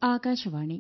ആകാശവാണി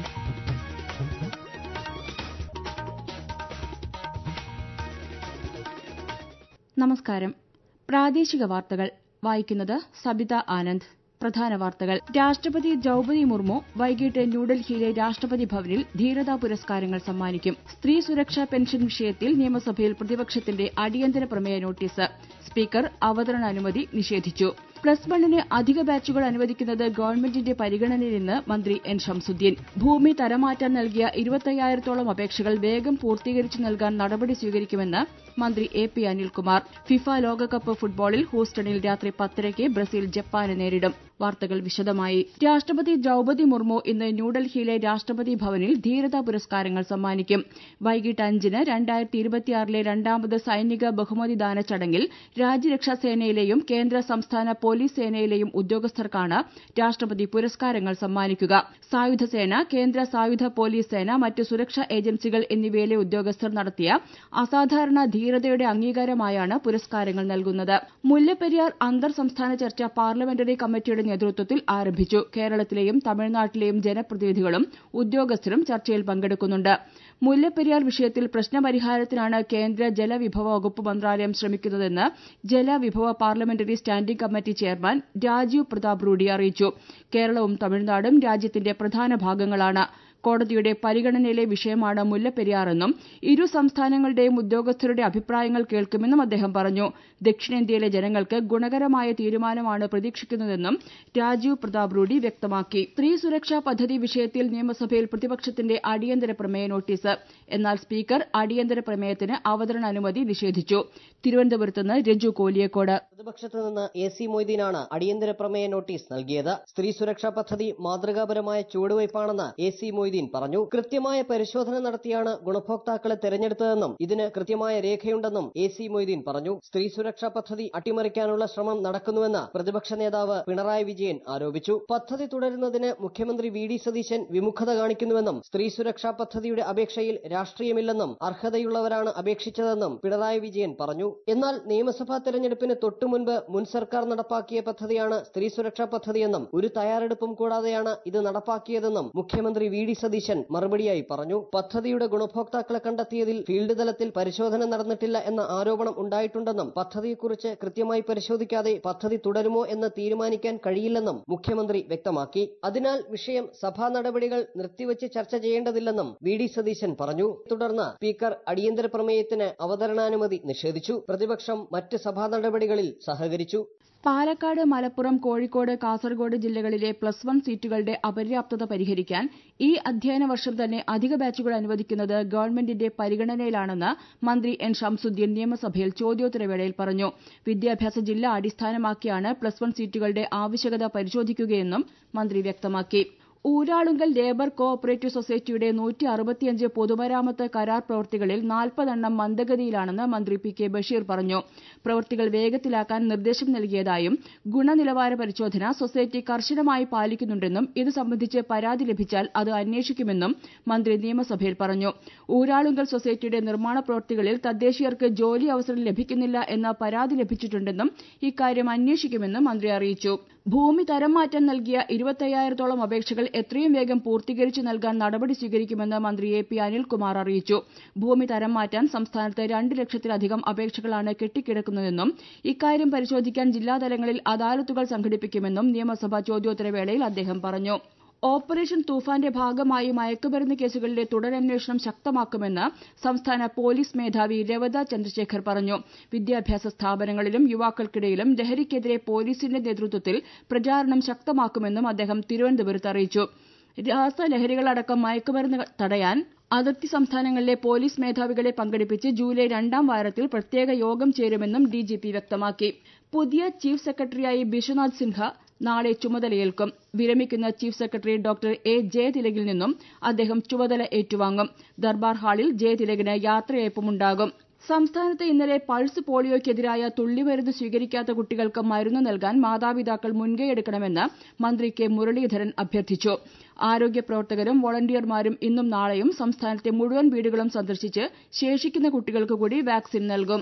നമസ്കാരം പ്രാദേശിക വാർത്തകൾ വായിക്കുന്നത് സബിത ആനന്ദ് പ്രധാന വാർത്തകൾ രാഷ്ട്രപതി ദ്രൌപതി മുർമു വൈകിട്ട് ന്യൂഡൽഹിയിലെ രാഷ്ട്രപതി ഭവനിൽ ധീരതാ പുരസ്കാരങ്ങൾ സമ്മാനിക്കും സ്ത്രീ സുരക്ഷാ പെൻഷൻ വിഷയത്തിൽ നിയമസഭയിൽ പ്രതിപക്ഷത്തിന്റെ അടിയന്തര പ്രമേയ നോട്ടീസ് സ്പീക്കർ അവതരണാനുമതി നിഷേധിച്ചു പ്ലസ് വണ്ണിന് അധിക ബാച്ചുകൾ അനുവദിക്കുന്നത് ഗവൺമെന്റിന്റെ പരിഗണനയിലെന്ന് മന്ത്രി എൻ ഷംസുദ്ദീൻ ഭൂമി തരംമാറ്റാൻ നൽകിയ ഇരുപത്തയ്യായിരത്തോളം അപേക്ഷകൾ വേഗം പൂർത്തീകരിച്ചു നൽകാൻ നടപടി സ്വീകരിക്കുമെന്ന് മന്ത്രി എ പി അനിൽകുമാർ ഫിഫ ലോകകപ്പ് ഫുട്ബോളിൽ ഹൂസ്റ്റണിൽ രാത്രി പത്തരയ്ക്ക് ബ്രസീൽ ജപ്പാനെ നേരിടും വാർത്തകൾ വിശദമായി രാഷ്ട്രപതി ദ്രൌപതി മുർമു ഇന്ന് ന്യൂഡൽഹിയിലെ രാഷ്ട്രപതി ഭവനിൽ ധീരതാ പുരസ്കാരങ്ങൾ സമ്മാനിക്കും വൈകിട്ട് അഞ്ചിന് രണ്ടായിരത്തി ഇരുപത്തിയാറിലെ രണ്ടാമത് സൈനിക ബഹുമതിദാന ചടങ്ങിൽ രാജ്യരക്ഷാ സേനയിലെയും കേന്ദ്ര സംസ്ഥാന പോലീസ് സേനയിലെയും ഉദ്യോഗസ്ഥർക്കാണ് രാഷ്ട്രപതി പുരസ്കാരങ്ങൾ സമ്മാനിക്കുക സായുധ സേന കേന്ദ്ര സായുധ പോലീസ് സേന മറ്റ് സുരക്ഷാ ഏജൻസികൾ എന്നിവയിലെ ഉദ്യോഗസ്ഥർ നടത്തിയ അസാധാരണ ധീരതയുടെ അംഗീകാരമായാണ് പുരസ്കാരങ്ങൾ നൽകുന്നത് മുല്ലപ്പെരിയാർ അന്തർ സംസ്ഥാന ചർച്ച പാർലമെന്ററി കമ്മിറ്റിയുടെ നേതൃത്വത്തിൽ ആരംഭിച്ചു കേരളത്തിലെയും തമിഴ്നാട്ടിലെയും ജനപ്രതിനിധികളും ഉദ്യോഗസ്ഥരും ചർച്ചയിൽ പങ്കെടുക്കുന്നുണ്ട് മുല്ലപ്പെരിയാർ വിഷയത്തിൽ പ്രശ്നപരിഹാരത്തിനാണ് കേന്ദ്ര ജലവിഭവ വകുപ്പ് മന്ത്രാലയം ശ്രമിക്കുന്നതെന്ന് ജലവിഭവ parliamentary standing committee chairman Rajiv Pratap Rudy അറിയിച്ചു കേരളവും തമിഴ്നാടും രാജ്യത്തിന്റെ പ്രധാന ഭാഗങ്ങളാണ് കോടതിയുടെ പരിഗണനയിലെ വിഷയമാണ് മുല്ലപ്പെരിയാറെന്നും ഇരു സംസ്ഥാനങ്ങളുടെയും ഉദ്യോഗസ്ഥരുടെ അഭിപ്രായങ്ങൾ കേൾക്കുമെന്നും അദ്ദേഹം പറഞ്ഞു ദക്ഷിണേന്ത്യയിലെ ജനങ്ങൾക്ക് ഗുണകരമായ തീരുമാനമാണ് പ്രതീക്ഷിക്കുന്നതെന്നും രാജീവ് പ്രതാപ് റൂഡി വ്യക്തമാക്കി സ്ത്രീ സുരക്ഷാ പദ്ധതി വിഷയത്തിൽ നിയമസഭയിൽ പ്രതിപക്ഷത്തിന്റെ അടിയന്തര പ്രമേയ നോട്ടീസ് എന്നാൽ സ്പീക്കർ അടിയന്തര പ്രമേയത്തിന് അവതരണാനുമതി നിഷേധിച്ചു തിരുവനന്തപുരത്ത് നിന്ന് രജു കോലിയക്കോട് പ്രതിപക്ഷത്ത് നിന്ന് എ സി മൊയ്തീനാണ് അടിയന്തര പ്രമേയ നോട്ടീസ് നൽകിയത് സ്ത്രീ സുരക്ഷാ പദ്ധതി മാതൃകാപരമായ ചുവടുവയ്പാണെന്ന് എ സി മൊയ്തീൻ പറഞ്ഞു കൃത്യമായ പരിശോധന നടത്തിയാണ് ഗുണഭോക്താക്കളെ തെരഞ്ഞെടുത്തതെന്നും ഇതിന് കൃത്യമായ രേഖയുണ്ടെന്നും എ സി മൊയ്തീൻ പറഞ്ഞു സ്ത്രീ സുരക്ഷാ പദ്ധതി അട്ടിമറിക്കാനുള്ള ശ്രമം നടക്കുന്നുവെന്ന് പ്രതിപക്ഷ നേതാവ് പിണറായി വിജയൻ ആരോപിച്ചു പദ്ധതി തുടരുന്നതിന് മുഖ്യമന്ത്രി വി ഡി സതീശൻ വിമുഖത കാണിക്കുന്നുവെന്നും സ്ത്രീ സുരക്ഷാ പദ്ധതിയുടെ അപേക്ഷയിൽ രാഷ്ട്രീയമില്ലെന്നും അർഹതയുള്ളവരാണ് അപേക്ഷിച്ചതെന്നും പിണറായി വിജയൻ പറഞ്ഞു എന്നാൽ നിയമസഭാ തെരഞ്ഞെടുപ്പിന് തൊട്ടുമുൻപ് മുൻ സർക്കാർ നടപ്പാക്കിയ പദ്ധതിയാണ് സ്ത്രീ സുരക്ഷാ പദ്ധതിയെന്നും ഒരു തയ്യാറെടുപ്പും കൂടാതെയാണ് ഇത് നടപ്പാക്കിയതെന്നും മുഖ്യമന്ത്രി വി ഡി സതീശൻ മറുപടിയായി പറഞ്ഞു പദ്ധതിയുടെ ഗുണഭോക്താക്കളെ കണ്ടെത്തിയതിൽ ഫീൽഡ് തലത്തിൽ പരിശോധന നടന്നിട്ടില്ല എന്ന ആരോപണം ഉണ്ടായിട്ടുണ്ടെന്നും പദ്ധതിയെക്കുറിച്ച് കൃത്യമായി പരിശോധിക്കാതെ പദ്ധതി തുടരുമോ എന്ന് തീരുമാനിക്കാൻ കഴിയില്ലെന്നും മുഖ്യമന്ത്രി വ്യക്തമാക്കി അതിനാൽ വിഷയം സഭാ നടപടികൾ നിർത്തിവച്ച് ചർച്ച ചെയ്യേണ്ടതില്ലെന്നും വി ഡി സതീശൻ പറഞ്ഞു തുടർന്ന് സ്പീക്കർ അടിയന്തര പ്രമേയത്തിന് അവതരണാനുമതി നിഷേധിച്ചു പ്രതിപക്ഷം മറ്റ് സഭാ നടപടികളിൽ സഹകരിച്ചു പാലക്കാട് മലപ്പുറം കോഴിക്കോട് കാസർഗോഡ് ജില്ലകളിലെ പ്ലസ് വൺ സീറ്റുകളുടെ അപര്യാപ്തത പരിഹരിക്കാൻ ഈ അധ്യയന വർഷം തന്നെ അധിക ബാച്ചുകൾ അനുവദിക്കുന്നത് ഗവൺമെന്റിന്റെ പരിഗണനയിലാണെന്ന് മന്ത്രി എൻ ഷംസുദ്ദീൻ നിയമസഭയിൽ ചോദ്യോത്തരവേളയിൽ പറഞ്ഞു വിദ്യാഭ്യാസ ജില്ല അടിസ്ഥാനമാക്കിയാണ് പ്ലസ് വൺ സീറ്റുകളുടെ ആവശ്യകത പരിശോധിക്കുകയെന്നും മന്ത്രി വ്യക്തമാക്കി ഊരാളുങ്കൽ ലേബർ കോ ഓപ്പറേറ്റീവ് സൊസൈറ്റിയുടെ നൂറ്റി അറുപത്തിയഞ്ച് പൊതുമരാമത്ത് കരാർ പ്രവൃത്തികളിൽ നാൽപ്പതെണ്ണം മന്ദഗതിയിലാണെന്ന് മന്ത്രി പി കെ ബഷീർ പറഞ്ഞു പ്രവൃത്തികൾ വേഗത്തിലാക്കാൻ നിർദ്ദേശം നൽകിയതായും ഗുണനിലവാര പരിശോധന സൊസൈറ്റി കർശനമായി പാലിക്കുന്നുണ്ടെന്നും ഇത് സംബന്ധിച്ച് പരാതി ലഭിച്ചാൽ അത് അന്വേഷിക്കുമെന്നും മന്ത്രി നിയമസഭയിൽ പറഞ്ഞു ഊരാളുങ്കൽ സൊസൈറ്റിയുടെ നിർമ്മാണ പ്രവൃത്തികളിൽ തദ്ദേശീയർക്ക് ജോലി അവസരം ലഭിക്കുന്നില്ല എന്ന പരാതി ലഭിച്ചിട്ടുണ്ടെന്നും ഇക്കാര്യം അന്വേഷിക്കുമെന്നും മന്ത്രി അറിയിച്ചു ഭൂമി തരം മാറ്റാൻ നൽകിയ ഇരുപത്തയ്യായിരത്തോളം അപേക്ഷകൾ എത്രയും വേഗം പൂർത്തീകരിച്ചു നൽകാൻ നടപടി സ്വീകരിക്കുമെന്ന് മന്ത്രി എ പി അനിൽകുമാർ അറിയിച്ചു ഭൂമി തരം മാറ്റാൻ സംസ്ഥാനത്ത് രണ്ട് ലക്ഷത്തിലധികം അപേക്ഷകളാണ് കെട്ടിക്കിടക്കുന്നതെന്നും ഇക്കാര്യം പരിശോധിക്കാൻ ജില്ലാതലങ്ങളിൽ അദാലത്തുകൾ സംഘടിപ്പിക്കുമെന്നും നിയമസഭാ ചോദ്യോത്തരവേളയിൽ അദ്ദേഹം പറഞ്ഞു ഓപ്പറേഷൻ തൂഫാന്റെ ഭാഗമായി മയക്കുമരുന്ന് കേസുകളിലെ തുടരന്വേഷണം ശക്തമാക്കുമെന്ന് സംസ്ഥാന പോലീസ് മേധാവി രവത ചന്ദ്രശേഖർ പറഞ്ഞു വിദ്യാഭ്യാസ സ്ഥാപനങ്ങളിലും യുവാക്കൾക്കിടയിലും ലഹരിക്കെതിരെ പോലീസിന്റെ നേതൃത്വത്തിൽ പ്രചാരണം ശക്തമാക്കുമെന്നും അദ്ദേഹം തിരുവനന്തപുരത്ത് അറിയിച്ചു രാസലഹരികളടക്കം മയക്കുമരുന്ന് തടയാൻ അതിർത്തി സംസ്ഥാനങ്ങളിലെ പോലീസ് മേധാവികളെ പങ്കെടുപ്പിച്ച് ജൂലൈ രണ്ടാം വാരത്തിൽ പ്രത്യേക യോഗം ചേരുമെന്നും ഡിജിപി വ്യക്തമാക്കി പുതിയ ചീഫ് സെക്രട്ടറിയായി ബിശ്വനാഥ് സിൻഹ നാളെ ചുമതലയേൽക്കും വിരമിക്കുന്ന ചീഫ് സെക്രട്ടറി ഡോക്ടർ എ ജയതിലകിൽ നിന്നും അദ്ദേഹം ചുമതല ഏറ്റുവാങ്ങും ദർബാർ ഹാളിൽ ജയതിലകിന് യാത്രയയപ്പുമുണ്ടാകും സംസ്ഥാനത്ത് ഇന്നലെ പൾസ് പോളിയോയ്ക്കെതിരായ തുള്ളിമരുന്ന് സ്വീകരിക്കാത്ത കുട്ടികൾക്ക് മരുന്ന് നൽകാൻ മാതാപിതാക്കൾ മുൻകൈയെടുക്കണമെന്ന് മന്ത്രി കെ മുരളീധരൻ അഭ്യർത്ഥിച്ചു ആരോഗ്യ പ്രവർത്തകരും വോളണ്ടിയർമാരും ഇന്നും നാളെയും സംസ്ഥാനത്തെ മുഴുവൻ വീടുകളും സന്ദർശിച്ച് ശേഷിക്കുന്ന കുട്ടികൾക്ക് കൂടി വാക്സിൻ നൽകും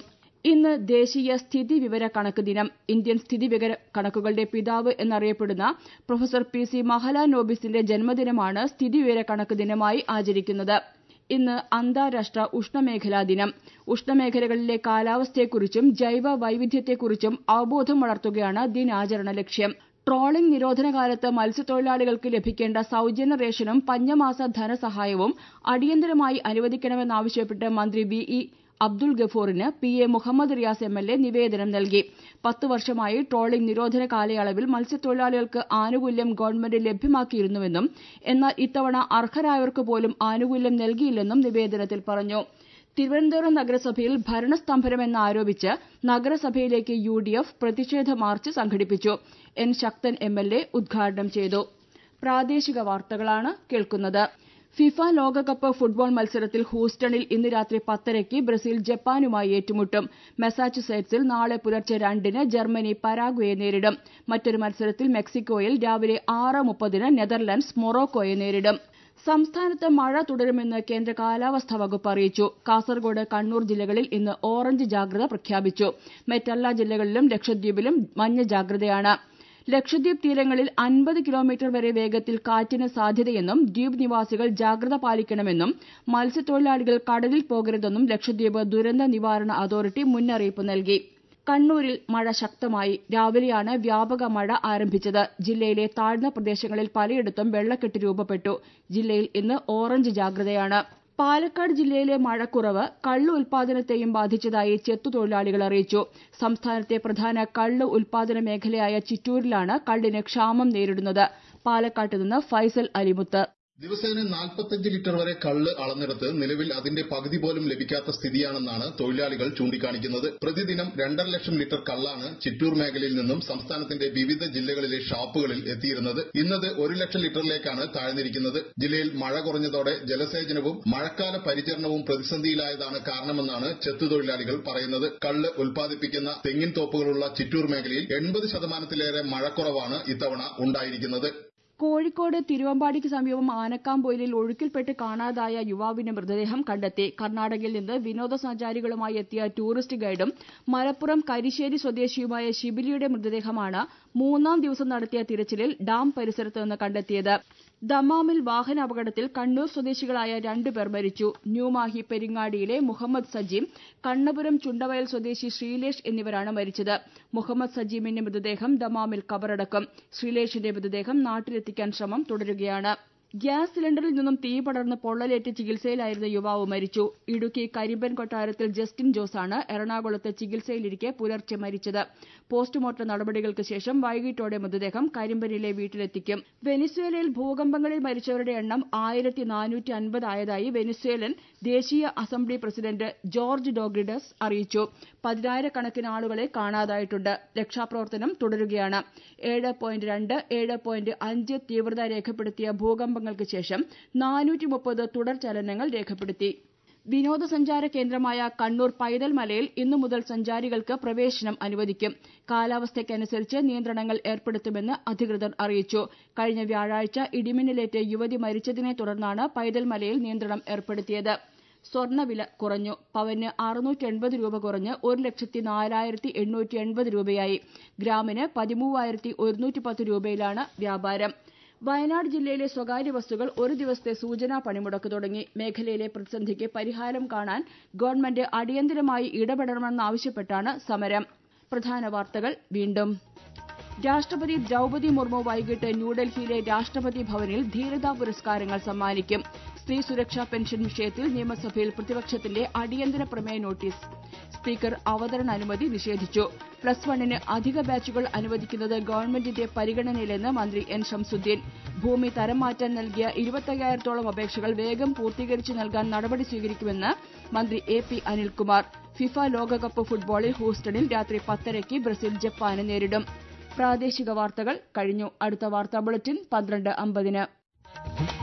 ഇന്ന് ദേശീയ സ്ഥിതി വിവര കണക്ക് ദിനം ഇന്ത്യൻ സ്ഥിതി വിവര കണക്കുകളുടെ പിതാവ് എന്നറിയപ്പെടുന്ന പ്രൊഫസർ പി സി മഹലാനോബിസിന്റെ ജന്മദിനമാണ് സ്ഥിതി വിവര കണക്ക് ദിനമായി ആചരിക്കുന്നത് ഇന്ന് അന്താരാഷ്ട്ര ഉഷ്ണമേഖലാ ദിനം ഉഷ്ണമേഖലകളിലെ കാലാവസ്ഥയെക്കുറിച്ചും ജൈവ വൈവിധ്യത്തെക്കുറിച്ചും അവബോധം വളർത്തുകയാണ് ദിനാചരണ ലക്ഷ്യം ട്രോളിംഗ് നിരോധന കാലത്ത് മത്സ്യത്തൊഴിലാളികൾക്ക് ലഭിക്കേണ്ട സൌജന്യ റേഷനും പഞ്ഞമാസ ധനസഹായവും അടിയന്തരമായി അനുവദിക്കണമെന്നാവശ്യപ്പെട്ട് മന്ത്രി വി ഇ അബ്ദുൾ ഗഫൂറിന് P A Muhammad Riyas M L A നിവേദനം നൽകി പത്ത് വർഷമായി ട്രോളിംഗ് നിരോധന കാലയളവിൽ മത്സ്യത്തൊഴിലാളികൾക്ക് ആനുകൂല്യം ഗവൺമെന്റ് ലഭ്യമാക്കിയിരുന്നുവെന്നും എന്നാൽ ഇത്തവണ അർഹരായവർക്ക് പോലും ആനുകൂല്യം നൽകിയില്ലെന്നും നിവേദനത്തിൽ പറഞ്ഞു തിരുവനന്തപുരം നഗരസഭയിൽ ഭരണസ്തംഭനമെന്നാരോപിച്ച് നഗരസഭയിലേക്ക് യു ഡി എഫ് പ്രതിഷേധ മാർച്ച് സംഘടിപ്പിച്ചു N Sakthan M L A ഉദ്ഘാടനം ചെയ്തു പ്രാദേശിക വാർത്തകളാണ് കേൾക്കുന്നത് ഫിഫ ലോകകപ്പ് ഫുട്ബോൾ മത്സരത്തിൽ ഹൂസ്റ്റണിൽ ഇന്ന് രാത്രി പത്തരയ്ക്ക് ബ്രസീൽ ജപ്പാനുമായി ഏറ്റുമുട്ടും മെസാച്ചുസെറ്റ്സിൽ നാളെ പുലർച്ചെ രണ്ടിന് ജർമ്മനി പരാഗ്വയെ നേരിടും മറ്റൊരു മത്സരത്തിൽ മെക്സിക്കോയിൽ രാവിലെ ആറ് മുപ്പതിന് നെതർലൻഡ്സ് മൊറോക്കോയെ നേരിടും സംസ്ഥാനത്ത് മഴ തുടരുമെന്ന് കേന്ദ്ര കാലാവസ്ഥാ വകുപ്പ് അറിയിച്ചു കാസർഗോഡ് കണ്ണൂർ ജില്ലകളിൽ ഇന്ന് ഓറഞ്ച് ജാഗ്രത പ്രഖ്യാപിച്ചു മറ്റെല്ലാ ജില്ലകളിലും ലക്ഷദ്വീപിലും മഞ്ഞ ജാഗ്രതയാണ് ലക്ഷദ്വീപ് തീരങ്ങളിൽ അൻപത് കിലോമീറ്റർ വരെ വേഗത്തിൽ കാറ്റിന് സാധ്യതയെന്നും ദ്വീപ് നിവാസികൾ ജാഗ്രത പാലിക്കണമെന്നും മത്സ്യത്തൊഴിലാളികൾ കടലിൽ പോകരുതെന്നും ലക്ഷദ്വീപ് ദുരന്ത നിവാരണ അതോറിറ്റി മുന്നറിയിപ്പ് നൽകി കണ്ണൂരിൽ മഴ ശക്തമായി രാവിലെയാണ് വ്യാപക മഴ ആരംഭിച്ചത് ജില്ലയിലെ താഴ്ന്ന പ്രദേശങ്ങളിൽ പലയിടത്തും വെള്ളക്കെട്ട് രൂപപ്പെട്ടു ജില്ലയിൽ ഇന്ന് ഓറഞ്ച് ജാഗ്രതയാണ് പാലക്കാട് ജില്ലയിലെ മഴക്കുറവ് കള്ള് ഉൽപാദനത്തെയും ബാധിച്ചതായി ചെത്തുതൊഴിലാളികൾ അറിയിച്ചു സംസ്ഥാനത്തെ പ്രധാന കള്ള് ഉൽപാദന മേഖലയായ ചിറ്റൂരിലാണ് കള്ളിന് ക്ഷാമം നേരിടുന്നത് പാലക്കാട്ട് നിന്ന് ഫൈസൽ അലിമുത്ത് ദിവസേന നാൽപ്പത്തഞ്ച് ലിറ്റർ വരെ കള്ള് അളന്നെടുത്ത് നിലവിൽ അതിന്റെ പകുതി പോലും ലഭിക്കാത്ത സ്ഥിതിയാണെന്നാണ് തൊഴിലാളികൾ ചൂണ്ടിക്കാണിക്കുന്നത് പ്രതിദിനം രണ്ടര ലക്ഷം ലിറ്റർ കള്ളാണ് ചിറ്റൂർ മേഖലയിൽ നിന്നും സംസ്ഥാനത്തിന്റെ വിവിധ ജില്ലകളിലെ ഷാപ്പുകളിൽ എത്തിയിരുന്നത് ഇന്നത് ഒരു ലക്ഷം ലിറ്ററിലേക്കാണ് താഴ്ന്നിരിക്കുന്നത് ജില്ലയിൽ മഴ കുറഞ്ഞതോടെ ജലസേചനവും മഴക്കാല പരിചരണവും പ്രതിസന്ധിയിലായതാണ് കാരണമെന്നാണ് ചെത്തുതൊഴിലാളികൾ പറയുന്നത് കള്ള് ഉൽപ്പാദിപ്പിക്കുന്ന തെങ്ങിൻ തോപ്പുകളുള്ള ചിറ്റൂർ മേഖലയിൽ എൺപത് ശതമാനത്തിലേറെ മഴക്കുറവാണ് ഇത്തവണ ഉണ്ടായിരിക്കുന്നത് കോഴിക്കോട് തിരുവമ്പാടിക്ക് സമീപം ആനക്കാംപൊയിലിൽ ഒഴുക്കിൽപ്പെട്ട് കാണാതായ യുവാവിന്റെ മൃതദേഹം കണ്ടെത്തി കർണാടകയിൽ നിന്ന് വിനോദസഞ്ചാരികളുമായി എത്തിയ ടൂറിസ്റ്റ് ഗൈഡും മലപ്പുറം കരിശ്ശേരി സ്വദേശിയുമായ ശിബിലിയുടെ മൃതദേഹമാണ് മൂന്നാം ദിവസം നടത്തിയ തിരച്ചിലിൽ ഡാം പരിസരത്ത് നിന്ന് കണ്ടെത്തിയത് ദമാമിൽ വാഹനാപകടത്തിൽ കണ്ണൂർ സ്വദേശികളായ രണ്ടുപേർ മരിച്ചു ന്യൂമാഹി പെരിങ്ങാടിയിലെ മുഹമ്മദ് സജീം കണ്ണപുരം ചുണ്ടവയൽ സ്വദേശി ശ്രീലേഷ് എന്നിവരാണ് മരിച്ചത് മുഹമ്മദ് സജീമിന്റെ മൃതദേഹം ദമാമിൽ കബറടക്കും ശ്രീലേഷിന്റെ മൃതദേഹം നാട്ടിലെത്തിക്കാൻ ശ്രമം തുടരുകയാണ് ഗ്യാസ് സിലിണ്ടറിൽ നിന്നും തീ പടർന്ന് പൊള്ളലേറ്റ് ചികിത്സയിലായിരുന്ന യുവാവ് മരിച്ചു ഇടുക്കി കരിമ്പൻ കൊട്ടാരത്തിൽ ജസ്റ്റിൻ ജോസാണ് എറണാകുളത്ത് ചികിത്സയിലിരിക്കെ പുലർച്ചെ മരിച്ചത് പോസ്റ്റ്മോർട്ടം നടപടികൾക്ക് ശേഷം വൈകിട്ടോടെ മൃതദേഹം കരിമ്പനിലെ വീട്ടിലെത്തിക്കും വെനിസ്വേലയിൽ ഭൂകമ്പങ്ങളിൽ മരിച്ചവരുടെ എണ്ണം ആയിരത്തി നാനൂറ്റി അൻപതായതായി വെനിസ്വേലൻ ദേശീയ അസംബ്ലി പ്രസിഡന്റ് ജോർജ് ഡോഗ്രിഡസ് അറിയിച്ചു പതിനായിരക്കണക്കിന് ആളുകളെ കാണാതായിട്ടുണ്ട് രക്ഷാപ്രവർത്തനം തുടരുകയാണ് ഏഴ് പോയിന്റ് രണ്ട് ഏഴ് പോയിന്റ് അഞ്ച് തീവ്രത രേഖപ്പെടുത്തിയ ഭൂകമ്പങ്ങൾക്ക് ശേഷം നാനൂറ്റി മുപ്പത് തുടർ ചലനങ്ങൾ രേഖപ്പെടുത്തി വിനോദസഞ്ചാര കേന്ദ്രമായ കണ്ണൂർ പൈതൽ മലയിൽ ഇന്നു മുതൽ സഞ്ചാരികൾക്ക് പ്രവേശനം അനുവദിക്കും കാലാവസ്ഥയ്ക്കനുസരിച്ച് നിയന്ത്രണങ്ങൾ ഏർപ്പെടുത്തുമെന്ന് അധികൃതർ അറിയിച്ചു കഴിഞ്ഞ വ്യാഴാഴ്ച ഇടിമിന്നലേറ്റ് യുവതി മരിച്ചതിനെ തുടർന്നാണ് പൈതൽ മലയിൽ നിയന്ത്രണം ഏർപ്പെടുത്തിയത് സ്വർണ്ണവില കുറഞ്ഞു പവന് അറുന്നൂറ്റി എൺപത് രൂപ കുറഞ്ഞ് ഒരു ലക്ഷത്തി നാലായിരത്തി എണ്ണൂറ്റി എൺപത് രൂപയായി ഗ്രാമിന് പതിമൂവായിരത്തി ഒരുന്നൂറ്റി പത്ത് രൂപയിലാണ് വ്യാപാരം വയനാട് ജില്ലയിലെ സ്വകാര്യ ബസ്സുകൾ ഒരു ദിവസത്തെ സൂചനാ പണിമുടക്ക് തുടങ്ങി മേഖലയിലെ പ്രതിസന്ധിക്ക് പരിഹാരം കാണാൻ ഗവൺമെന്റ് അടിയന്തരമായി ഇടപെടണമെന്നാവശ്യപ്പെട്ടാണ് സമരം പ്രധാന വാർത്തകൾ വീണ്ടും രാഷ്ട്രപതി ദ്രൌപതി മുർമു വൈകിട്ട് ന്യൂഡൽഹിയിലെ രാഷ്ട്രപതി ഭവനിൽ ധീരതാ പുരസ്കാരങ്ങൾ സമ്മാനിക്കും സ്ത്രീ സുരക്ഷാ പെൻഷൻ വിഷയത്തിൽ നിയമസഭയിൽ പ്രതിപക്ഷത്തിന്റെ അടിയന്തര പ്രമേയ നോട്ടീസ് സ്പീക്കർ അവതരണാനുമതി നിഷേധിച്ചു പ്ലസ് വണ്ണിന് അധിക ബാച്ചുകൾ അനുവദിക്കുന്നത് ഗവൺമെന്റിന്റെ പരിഗണനയിലെന്ന് മന്ത്രി എൻ ഷംസുദ്ദീൻ ഭൂമി തരം മാറ്റാൻ നൽകിയ ഇരുപത്തയ്യായിരത്തോളം അപേക്ഷകൾ വേഗം പൂർത്തീകരിച്ചു നൽകാൻ നടപടി സ്വീകരിക്കുമെന്ന് മന്ത്രി എ പി അനിൽകുമാർ ഫിഫ ലോകകപ്പ് ഫുട്ബോളിൽ ഹൂസ്റ്റണിൽ രാത്രി പത്തരയ്ക്ക് ബ്രസീൽ ജപ്പാനെ നേരിടും പ്രാദേശിക വാർത്തകൾ കഴിഞ്ഞു അടുത്ത വാർത്താ ബുള്ളറ്റിൻ പന്ത്രണ്ട് അമ്പതിന്